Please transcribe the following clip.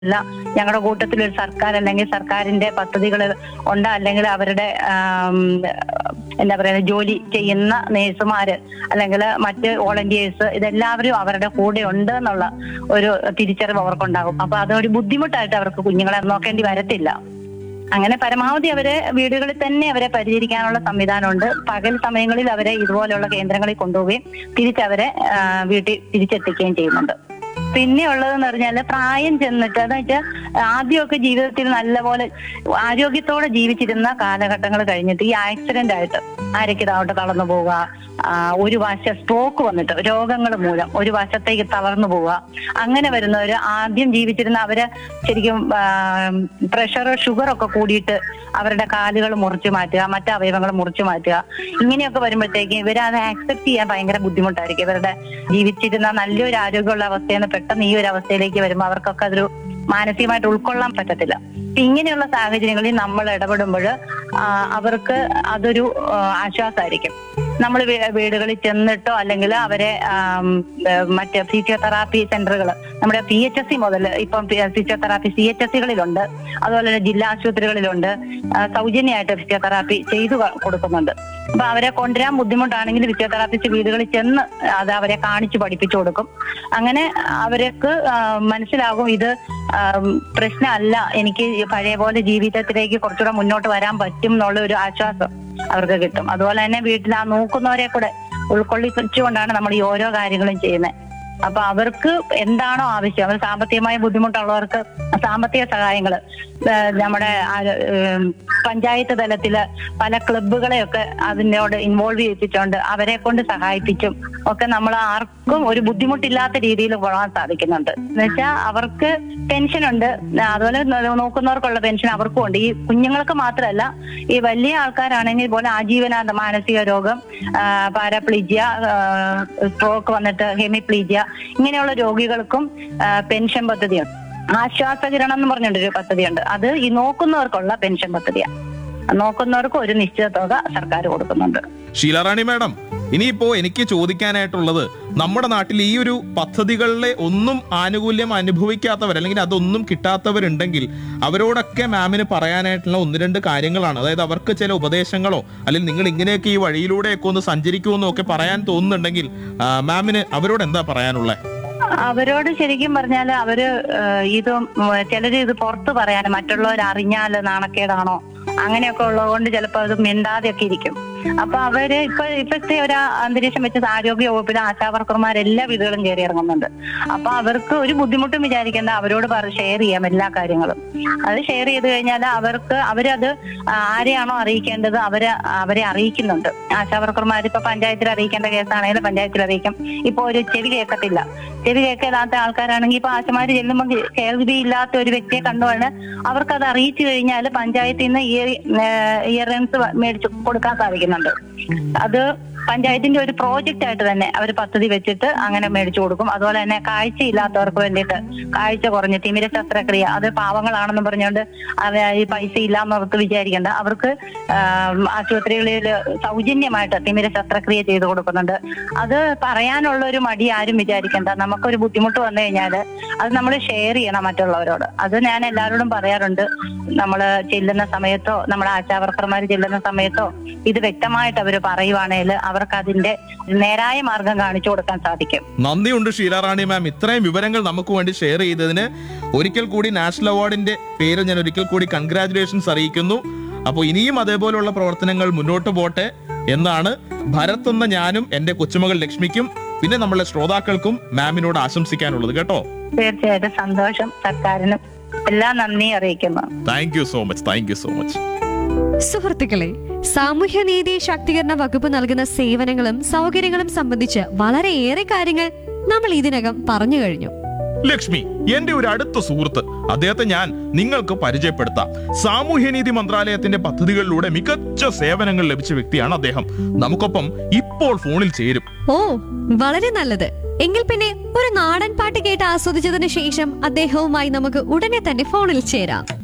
അല്ല ഞങ്ങളുടെ കൂട്ടത്തിൽ ഒരു സർക്കാർ അല്ലെങ്കിൽ സർക്കാരിന്റെ പദ്ധതികൾ ഉണ്ട് അല്ലെങ്കിൽ അവരുടെ ആം, എന്താ പറയുക ജോലി ചെയ്യുന്ന നേഴ്സുമാര് അല്ലെങ്കിൽ മറ്റ് വോളണ്ടിയേഴ്സ് ഇതെല്ലാവരും അവരുടെ കൂടെ ഉണ്ട് എന്നുള്ള ഒരു തിരിച്ചറിവ് അവർക്കുണ്ടാകും അപ്പൊ അതൊരു ബുദ്ധിമുട്ടായിട്ട് അവർക്ക് കുഞ്ഞുങ്ങളെ നോക്കേണ്ടി വരത്തില്ല അങ്ങനെ പരമാവധി അവരെ വീടുകളിൽ തന്നെ അവരെ പരിചരിക്കാനുള്ള സംവിധാനമുണ്ട് പകൽ സമയങ്ങളിൽ അവരെ ഇതുപോലെയുള്ള കേന്ദ്രങ്ങളിൽ കൊണ്ടുപോവുകയും തിരിച്ചവരെ ആ, വീട്ടിൽ തിരിച്ചെത്തിക്കുകയും ചെയ്യുന്നുണ്ട് പിന്നെ ഉള്ളതെന്ന് പറഞ്ഞാല് പ്രായം ചെന്നിട്ട് എന്ന് വെച്ചാൽ ആദ്യമൊക്കെ ജീവിതത്തിൽ നല്ലപോലെ ആരോഗ്യത്തോടെ ജീവിച്ചിരുന്ന കാലഘട്ടങ്ങൾ കഴിഞ്ഞിട്ട് ഈ ആക്സിഡന്റ് ആയിട്ട് ആരൊക്കെ തളർന്നു പോവുക ആ, ഒരു വശ സ്ട്രോക്ക് വന്നിട്ട് രോഗങ്ങൾ മൂലം ഒരു വശത്തേക്ക് തളർന്നു പോവുക അങ്ങനെ വരുന്നവര് ആദ്യം ജീവിച്ചിരുന്ന അവര് ശരിക്കും പ്രഷർ ഷുഗർ ഒക്കെ കൂടിയിട്ട് അവരുടെ കാലുകൾ മുറിച്ചു മാറ്റുക മറ്റു അവയവങ്ങൾ മുറിച്ചു മാറ്റുക ഇങ്ങനെയൊക്കെ വരുമ്പോഴത്തേക്ക് ഇവർ അത് ആക്സെപ്റ്റ് ചെയ്യാൻ ഭയങ്കര ബുദ്ധിമുട്ടായിരിക്കും ഇവരുടെ ജീവിച്ചിരുന്ന നല്ലൊരു ആരോഗ്യമുള്ള അവസ്ഥയിൽ നിന്ന് പെട്ടെന്ന് ഈ ഒരു അവസ്ഥയിലേക്ക് വരുമ്പോൾ അവർക്കൊക്കെ അതൊരു മാനസികമായിട്ട് ഉൾക്കൊള്ളാൻ പറ്റത്തില്ല അപ്പൊ ഇങ്ങനെയുള്ള സാഹചര്യങ്ങളിൽ നമ്മൾ ഇടപെടുമ്പോൾ അവർക്ക് അതൊരു ആ, ആശ്വാസമായിരിക്കും നമ്മൾ വീടുകളിൽ ചെന്നിട്ടോ അല്ലെങ്കിൽ അവരെ ആം, ഏ, മറ്റ് ഫിസിയോതെറാപ്പി സെന്ററുകൾ നമ്മുടെ പി എച്ച് എസ് സി മുതൽ ഇപ്പം ഫിസിയോതെറാപ്പി സി എച്ച് എസ് സികളിലുണ്ട് അതുപോലെ തന്നെ ജില്ലാ ആശുപത്രികളിലുണ്ട് ആ, സൗജന്യമായിട്ട് ഫിസിയോതെറാപ്പി ചെയ്തു ക- കൊടുക്കുന്നുണ്ട് അപ്പൊ അവരെ കൊണ്ടുവരാൻ ബുദ്ധിമുട്ടാണെങ്കിൽ ഫിസിയോതെറാപ്പിസ്റ്റ് വീടുകളിൽ ചെന്ന് അത് അവരെ കാണിച്ചു പഠിപ്പിച്ചു കൊടുക്കും അങ്ങനെ അവർക്ക് ആ, മനസ്സിലാകും ഇത് ആം, പ്രശ്നമല്ല എനിക്ക് ഈ പഴയ പോലെ ജീവിതത്തിലേക്ക് കുറച്ചുകൂടെ മുന്നോട്ട് വരാൻ പറ്റും എന്നുള്ള ഒരു ആശ്വാസം അവർക്ക് കിട്ടും അതുപോലെ തന്നെ വീട്ടിൽ ആ നോക്കുന്നവരെ കൂടെ ഉൾക്കൊള്ളിച്ചുകൊണ്ടാണ് നമ്മൾ ഈ ഓരോ കാര്യങ്ങളും ചെയ്യുന്നത് അപ്പൊ അവർക്ക് എന്താണോ ആവശ്യം അവർ സാമ്പത്തികമായ ബുദ്ധിമുട്ടുള്ളവർക്ക് സാമ്പത്തിക സഹായങ്ങൾ നമ്മുടെ ആരോ- ഏം, പഞ്ചായത്ത് തലത്തില് പല ക്ലബ്ബുകളെയൊക്കെ അതിനോട് ഇൻവോൾവ് ചെയ്യിപ്പിച്ചുകൊണ്ട് അവരെ കൊണ്ട് സഹായിപ്പിച്ചും ഒക്കെ നമ്മൾ ആർക്കും ഒരു ബുദ്ധിമുട്ടില്ലാത്ത രീതിയിൽ പോകാൻ സാധിക്കുന്നുണ്ട് എന്നുവെച്ചാൽ അവർക്ക് പെൻഷൻ ഉണ്ട് അതുപോലെ നോ- നോക്കുന്നവർക്കുള്ള പെൻഷൻ അവർക്കും ഉണ്ട് ഈ കുഞ്ഞുങ്ങൾക്ക് മാത്രമല്ല ഈ വലിയ ആൾക്കാരാണെങ്കിൽ പോലെ ആജീവനാന്ത മാനസിക രോഗം പാരാപ്ലീജിയ സ്ട്രോക്ക് വന്നിട്ട് ഹെമിപ്ലീജിയ ഇങ്ങനെയുള്ള രോഗികൾക്കും ആ, പെൻഷൻ പദ്ധതിയുണ്ട് ആശ്വാസകിരണം എന്ന് പറഞ്ഞിട്ടൊരു പദ്ധതിയുണ്ട് അത് ഈ നോക്കുന്നവർക്കുള്ള പെൻഷൻ പദ്ധതിയാണ് നോക്കുന്നവർക്ക് ഒരു നിശ്ചിത തുക സർക്കാർ കൊടുക്കുന്നുണ്ട് ഷീലാറാണി മാഡം ഇനിയിപ്പോ എനിക്ക് ചോദിക്കാനായിട്ടുള്ളത് നമ്മുടെ നാട്ടിൽ ഈ ഒരു പദ്ധതികളിലെ ഒന്നും ആനുകൂല്യം അനുഭവിക്കാത്തവർ അല്ലെങ്കിൽ അതൊന്നും കിട്ടാത്തവരുണ്ടെങ്കിൽ അവരോടൊക്കെ മാമിന് പറയാനായിട്ടുള്ള ഒന്ന് രണ്ട് കാര്യങ്ങളാണ് അതായത് അവർക്ക് ചില ഉപദേശങ്ങളോ അല്ലെങ്കിൽ നിങ്ങൾ ഇങ്ങനെയൊക്കെ ഈ വഴിയിലൂടെയൊക്കെ ഒന്ന് സഞ്ചരിക്കുമെന്നോ ഒക്കെ പറയാൻ തോന്നുന്നുണ്ടെങ്കിൽ ആ, മാമിന് അവരോട് എന്താ പറയാനുള്ളത് അവരോട് ശരിക്കും പറഞ്ഞാല് അവര് ഏഹ്, ഇത് ചിലര് ഇത് പുറത്ത് പറയാൻ മറ്റുള്ളവർ അറിഞ്ഞാല് നാണക്കേടാണോ അങ്ങനെയൊക്കെ ഉള്ളതുകൊണ്ട് ചിലപ്പോ അത് മിണ്ടാതെയൊക്കെ ഇരിക്കും അപ്പൊ അവര് ഇപ്പൊ ഇപ്പത്തെ ഒരു അന്തരീക്ഷം വെച്ച് ആരോഗ്യ വകുപ്പിലെ ആശാവർക്കർമാർ എല്ലാ വീടുകളും കയറി ഇറങ്ങുന്നുണ്ട് അപ്പൊ അവർക്ക് ഒരു ബുദ്ധിമുട്ടും വിചാരിക്കേണ്ട അവരോട് ഷെയർ ചെയ്യാം എല്ലാ കാര്യങ്ങളും അത് ഷെയർ ചെയ്ത് കഴിഞ്ഞാൽ അവർക്ക് അവരത് ആരെയാണോ അറിയിക്കേണ്ടത് അവരെ അവരെ അറിയിക്കുന്നുണ്ട് ആശാവർക്കർമാർ ഇപ്പൊ പഞ്ചായത്തിൽ അറിയിക്കേണ്ട കേസാണെങ്കിൽ പഞ്ചായത്തിൽ അറിയിക്കും ഇപ്പൊ ഒരു ചെവി കേൾക്കത്തില്ല ചെവി കേൾക്കാത്ത ആൾക്കാരാണെങ്കിൽ ഇപ്പൊ ആശമാര് ചെല്ലുമ്പോൾ കേൾവി ഇല്ലാത്ത ഒരു വ്യക്തിയെ കണ്ടുകൊണ്ട് അവർക്ക് അത് അറിയിച്ചു കഴിഞ്ഞാൽ പഞ്ചായത്തിൽ നിന്ന് ഇയർ ഇയറിൻസ് മേടിച്ച് കൊടുക്കാൻ സാധിക്കുന്നുണ്ട് അത് പഞ്ചായത്തിന്റെ ഒരു പ്രോജക്റ്റ് ആയിട്ട് തന്നെ അവർ പദ്ധതി വെച്ചിട്ട് അങ്ങനെ മേടിച്ചു കൊടുക്കും അതുപോലെ തന്നെ കാഴ്ചയില്ലാത്തവർക്ക് വേണ്ടിയിട്ട് കാഴ്ച കുറഞ്ഞ് തിമിര ശസ്ത്രക്രിയ അത് പാവങ്ങളാണെന്ന് പറഞ്ഞുകൊണ്ട് അവ ഈ പൈസ ഇല്ലാന്നവർക്ക് വിചാരിക്കേണ്ട അവർക്ക് ആം, ആശുപത്രികളിൽ സൗജന്യമായിട്ട് തിമിര ശസ്ത്രക്രിയ ചെയ്തു കൊടുക്കുന്നുണ്ട് അത് പറയാനുള്ള ഒരു മടി ആരും വിചാരിക്കേണ്ട നമുക്കൊരു ബുദ്ധിമുട്ട് വന്നു കഴിഞ്ഞാൽ അത് നമ്മൾ ഷെയർ ചെയ്യണം മറ്റുള്ളവരോട് അത് ഞാൻ എല്ലാവരോടും പറയാറുണ്ട് നമ്മൾ ചെല്ലുന്ന സമയത്തോ നമ്മുടെ ആശാവർക്കർമാർ ചെല്ലുന്ന സമയത്തോ ഇത് വ്യക്തമായിട്ട് അവർ പറയുവാണെങ്കിൽ അവർക്ക് അതിന്റെ നേരായ മാർഗം കാണിച്ചു കൊടുക്കാൻ സാധിക്കും നന്ദിയുണ്ട് ഷീലാറാണി മാം ഇത്രയും വിവരങ്ങൾ നമുക്ക് വേണ്ടി ഷെയർ ചെയ്തതിന് ഒരിക്കൽ കൂടി നാഷണൽ അവാർഡിന്റെ പേര് ഞാൻ ഒരിക്കൽ കൂടി കൺഗ്രാറ്റുലേഷൻസ് അറിയിക്കുന്നു അപ്പോൾ ഇനിയും അതേപോലുള്ള പ്രവർത്തനങ്ങൾ മുന്നോട്ട് പോട്ടെ എന്നാണ് ഭരത് എന്ന ഞാനും എന്റെ കൊച്ചുമകൾ ലക്ഷ്മിക്കും പിന്നെ നമ്മളെ ശ്രോതാക്കൾക്കും മാമിനോട് ആശംസിക്കാനുള്ളത് കേട്ടോ തീർച്ചയായിട്ടും സന്തോഷം സർക്കാരിനും എല്ലാം നന്ദി അറിയിക്കുന്നു thank you so much thank you so much സുഹൃത്തുക്കളെ സാമൂഹ്യനീതി ശാക്തീകരണ വകുപ്പ് നൽകുന്ന സേവനങ്ങളും സൗകര്യങ്ങളും സംബന്ധിച്ച് വളരെയേറെ കാര്യങ്ങൾ നമ്മൾ ഇതിനകം പറഞ്ഞു കഴിഞ്ഞു ലക്ഷ്മി എന്റെ ഒരു അടുത്ത സുഹൃത്ത് അദ്ദേഹത്തെ ഞാൻ നിങ്ങൾക്ക് പരിചയപ്പെടുത്താം സാമൂഹ്യനീതി മന്ത്രാലയത്തിന്റെ പദ്ധതികളിലൂടെ മികച്ച സേവനങ്ങൾ ലഭിച്ച വ്യക്തിയാണ് അദ്ദേഹം നമുക്കൊപ്പം ഇപ്പോൾ ഫോണിൽ ചേരും ഓ വളരെ നല്ലത് എങ്കിൽ പിന്നെ ഒരു നാടൻ പാട്ട് കേട്ട് ആസ്വദിച്ചതിന് ശേഷം അദ്ദേഹവുമായി നമുക്ക് ഉടനെ തന്നെ ഫോണിൽ ചേരാം